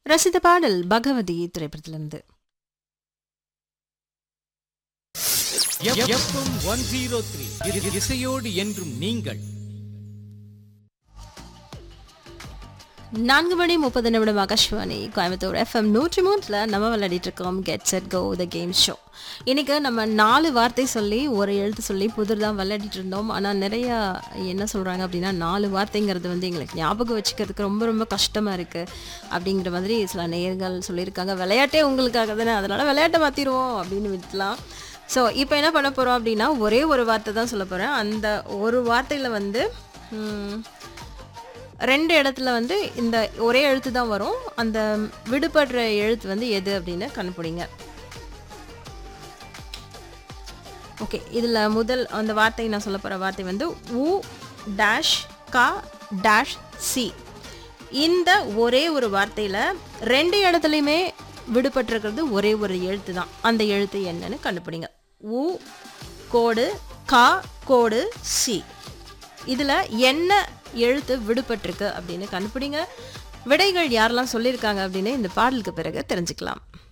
ரசித்த பாடல் பகவதி திரைப்படத்திலிருந்து எஃப்எம் ஒன் ஜீரோ த்ரீ இசையோடு என்றும் நீங்கள் நான்கு மணி முப்பது நிமிடம் ஆகாஷ்வாணி கோயம்புத்தூர் எஃப்எம் நூற்றி மூன்றில் நம்ம விளையாடிட்டு இருக்கோம் get set go the game show இன்னைக்கு நம்ம நாலு வார்த்தை சொல்லி ஒரு எழுத்து சொல்லி புதிர்தான் விளையாடிட்டு இருந்தோம் ஆனால் நிறையா என்ன சொல்கிறாங்க அப்படின்னா நாலு வார்த்தைங்கிறது வந்து எங்களுக்கு ஞாபகம் வச்சுக்கிறதுக்கு ரொம்ப ரொம்ப கஷ்டமாக இருக்குது அப்படிங்கிற மாதிரி சில நேயர்கள் சொல்லியிருக்காங்க விளையாட்டே உங்களுக்காக தானே அதனால் விளையாட்டை மாற்றிடுவோம் அப்படின்னு விட்டுலாம் ஸோ இப்போ என்ன பண்ண போகிறோம் அப்படின்னா ஒரே ஒரு வார்த்தை தான் சொல்ல போகிறேன் அந்த ஒரு வார்த்தையில் வந்து ம், ரெண்டு இடத்துல வந்து இந்த ஒரே எழுத்து தான் வரும் அந்த விடுபடுற எழுத்து வந்து எது அப்படின்னு கண்டுபிடிங்க ஓகே இதில் முதல் அந்த வார்த்தை நான் சொல்ல போகிற வார்த்தை வந்து உ டேஷ் கா டேஷ் சி இந்த ஒரே ஒரு வார்த்தையில் ரெண்டு இடத்துலையுமே விடுபட்டிருக்கிறது ஒரே ஒரு எழுத்து தான் அந்த எழுத்து என்னன்னு கண்டுபிடிங்க உ கோடு கா கோடு சி இதில் என்ன எழுத்து விடுபட்டிருக்கு அப்படின்னு கண்டுபிடிங்க விடைகள் யாரெல்லாம் சொல்லியிருக்காங்க அப்படின்னு இந்த பாடலுக்கு பிறகு தெரிஞ்சுக்கலாம்